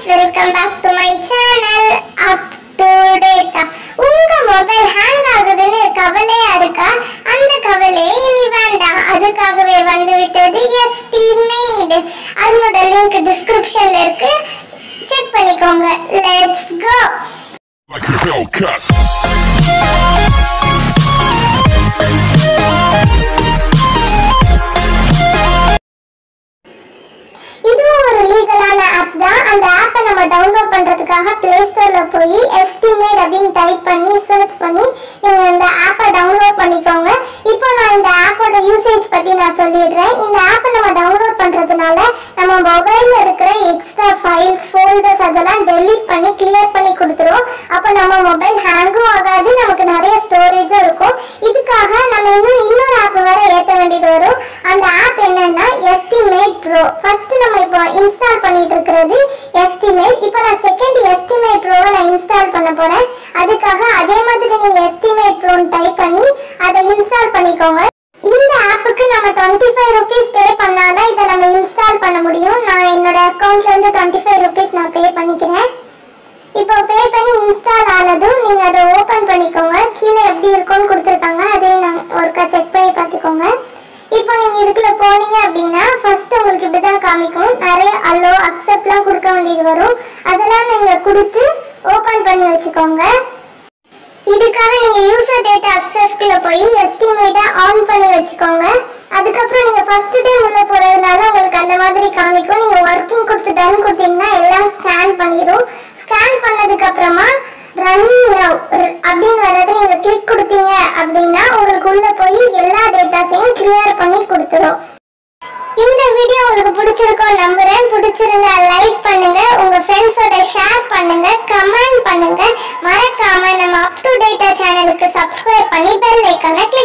Welcome back to my channel up to data உங்க mobile hang ஆகுதுன்னு கவலையா இருக்கா அந்த கவலையே இனி வேண்டாம் அதுக்காகவே வந்து விட்டது எஸ்டிமேட் அதனோட லிங்க் டிஸ்கிரிப்ஷன்ல இருக்கு செக் பண்ணிக்கோங்க let's go like a Hellcat. இதுவும் ஒரு லீகலான ஆப் தான் அந்த ஆப்பை நம்ம டவுன்லோட் பண்றதுக்காக பிளே ஸ்டோர்ல போய் எஸ்டிமேட் அப்படின்னு டைப் பண்ணி சர்ச் பண்ணி நீங்க இந்த ஆப்பை டவுன்லோட் பண்ணிக்கோங்க இப்போ நான் இந்த ஆப்போட யூசேஜ் பத்தி நான் சொல்லிடுறேன் இந்த ஆப்பை நம்ம டவுன்லோட் பண்றதுனால நம்ம மொபைல்ல இருக்கிற எக்ஸ்ட்ரா ஃபைல்ஸ் ஃபோல்டர்ஸ் அதெல்லாம் டெலீட் பண்ணி கிளியர் பண்ணி கொடுத்துரும் அப்போ நம்ம மொபைல் ஹேங்கும் ஆகாது நமக்கு நிறைய ஸ்டோரேஜும் இருக்கும் இதுக்காக நம்ம இன்னும் இன்னொரு ஆப் வேற ஏற்ற வேண்டியது வரும் அந்த ஆப் என்னன்னா எஸ்டிமேட் ப்ரோ ஃபர்ஸ்ட் நம்ம இப்போ இன்ஸ்டால் பண்ணிட்டு இருக்கிறது எஸ்டிமேட் இப்போ நான் செகண்ட் எஸ்டிமேட் ப்ரோவை நான் இன்ஸ்டால் பண்ண போறேன் அதுக்காக அதே மாதிரி நீங்க எஸ்டிமேட் ப்ரோன்னு டைப் பண்ணி அதை இன்ஸ்டால் பண்ணிக்கோங்க இந்த ஆப்புக்கு நம்ம டுவெண்ட்டி ஃபைவ் ருபீஸ் பே பண்ணாதான் இதை நம்ம இன்ஸ்டால் பண்ண முடியும் நான் என்னோட அக்கௌண்ட்ல இருந்து டுவெண்ட்டி ஃபைவ் ருபீஸ் நான் பே பண்ணிக்கிறேன் இப்போ பே பண்ணி இன்ஸ்டால் ஆனதும் நீங்க அதை ஓபன் பண்ணிக்கோங்க கீழே எப்படி இருக்கும்னு கொடுத்துருக்காங்க அதையும் நான் ஒருக்கா செக் பண்ணி பார்த்துக்கோங்க இப்போ நீங்க இதுக்குள்ள போனீங்க அப்படின்னா ஃபர்ஸ்ட் உங்களுக்கு இப்படிதான் காமிக்கும் நிறைய அல்லோ அக்செப்ட்லாம் கொடுக்க வேண்டியது வரும் அதெல்லாம் நீங்க கொடுத்து ஓபன் பண்ணி வச்சுக்கோங்க இதுக்காக நீங்க யூசர் டேட்டா அக்சஸ்க்குள்ள போய் எஸ்டிமேட்டா ஆன் பண்ணி வச்சுக்கோங்க அதுக்கப்புறம் நீங்க ஃபர்ஸ்ட் டைம் உள்ள போறதுனால உங்களுக்கு அந்த மாதிரி காமிக்கும் நீங்க ஒர்க்கிங் கொடுத்து டன் கொடுத்தீங்கன்னா எல்லாம் ஸ்கேன் பண்ணிடும் ஸ்கேன் பண்ணதுக்கு அப்புறமா ரன்னிங் நவ் அப்படின்னு வர்றது நீங்க கிளிக் கொடுத்தீங்க அப்படின்னா உங்களுக்கு உள்ள போய் எல்லா டேட்டாஸையும் கிளியர் பண்ணி கொடுத்துரும் இந்த வீடியோ உங்களுக்கு பிடிச்சிருக்கும் நம்புறேன் பிடிச்சிருந்தா லைக் பண்ணுங்க உங்க ஃப்ரெண்ட்ஸோட ஷேர் பண்ணுங்க கமெண்ட் பண்ணுங்க மறக்காம நம்ம அப் டு டேட்டா சேனலுக்கு சப்ஸ்கிரைப் பண்ணி பெல் ஐக்கானை கிளிக்